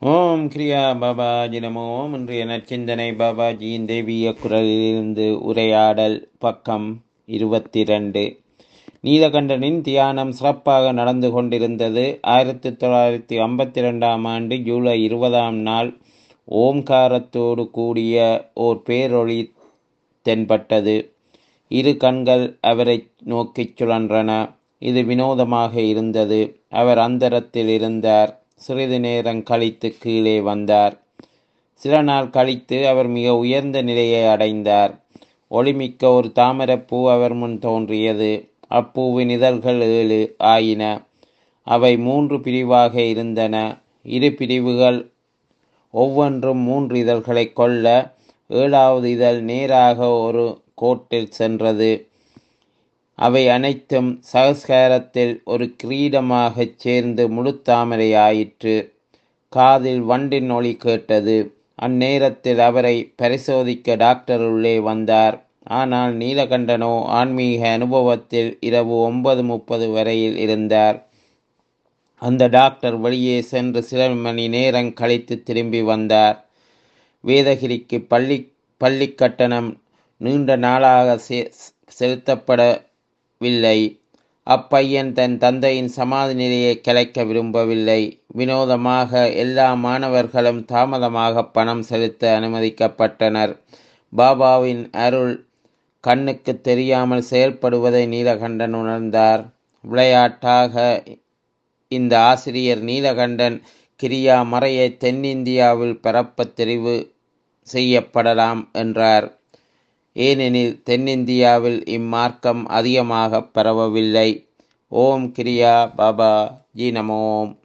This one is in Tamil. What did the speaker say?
ஓம் கிரியா பாபாஜி நமோ இன்றைய நற்சிந்தனை பாபாஜியின் தெய்வீக குரலிலிருந்து உரையாடல் பக்கம் இருபத்தி ரெண்டு நீலகண்டனின் தியானம் சிறப்பாக நடந்து கொண்டிருந்தது ஆயிரத்தி தொள்ளாயிரத்தி ஐம்பத்தி ரெண்டாம் ஆண்டு ஜூலை இருபதாம் நாள் ஓம்காரத்தோடு கூடிய ஓர் பேரொளி தென்பட்டது இரு கண்கள் அவரை நோக்கிச் சுழன்றன இது வினோதமாக இருந்தது அவர் அந்தரத்தில் இருந்தார் சிறிது நேரம் கழித்து கீழே வந்தார் சில நாள் கழித்து அவர் மிக உயர்ந்த நிலையை அடைந்தார் ஒளிமிக்க ஒரு தாமரப்பூ அவர் முன் தோன்றியது அப்பூவின் இதழ்கள் ஏழு ஆயின அவை மூன்று பிரிவாக இருந்தன இரு பிரிவுகள் ஒவ்வொன்றும் மூன்று இதழ்களை கொள்ள ஏழாவது இதழ் நேராக ஒரு கோட்டில் சென்றது அவை அனைத்தும் சகஸ்காரத்தில் ஒரு கிரீடமாகச் சேர்ந்து முழுத்தாமரையாயிற்று காதில் வண்டின் ஒளி கேட்டது அந்நேரத்தில் அவரை பரிசோதிக்க டாக்டர் உள்ளே வந்தார் ஆனால் நீலகண்டனோ ஆன்மீக அனுபவத்தில் இரவு ஒன்பது முப்பது வரையில் இருந்தார் அந்த டாக்டர் வெளியே சென்று சில மணி நேரம் கழித்து திரும்பி வந்தார் வேதகிரிக்கு பள்ளி பள்ளி கட்டணம் நீண்ட நாளாக செலுத்தப்படவில்லை அப்பையன் தன் தந்தையின் சமாதி நிலையை கலைக்க விரும்பவில்லை வினோதமாக எல்லா மாணவர்களும் தாமதமாக பணம் செலுத்த அனுமதிக்கப்பட்டனர் பாபாவின் அருள் கண்ணுக்கு தெரியாமல் செயல்படுவதை நீலகண்டன் உணர்ந்தார் விளையாட்டாக இந்த ஆசிரியர் நீலகண்டன் கிரியா மறையை தென்னிந்தியாவில் பரப்ப தெரிவு செய்யப்படலாம் என்றார் ஏனெனில் தென்னிந்தியாவில் இம்மார்க்கம் அதிகமாக பரவவில்லை ஓம் கிரியா பாபா ஜி நமோம்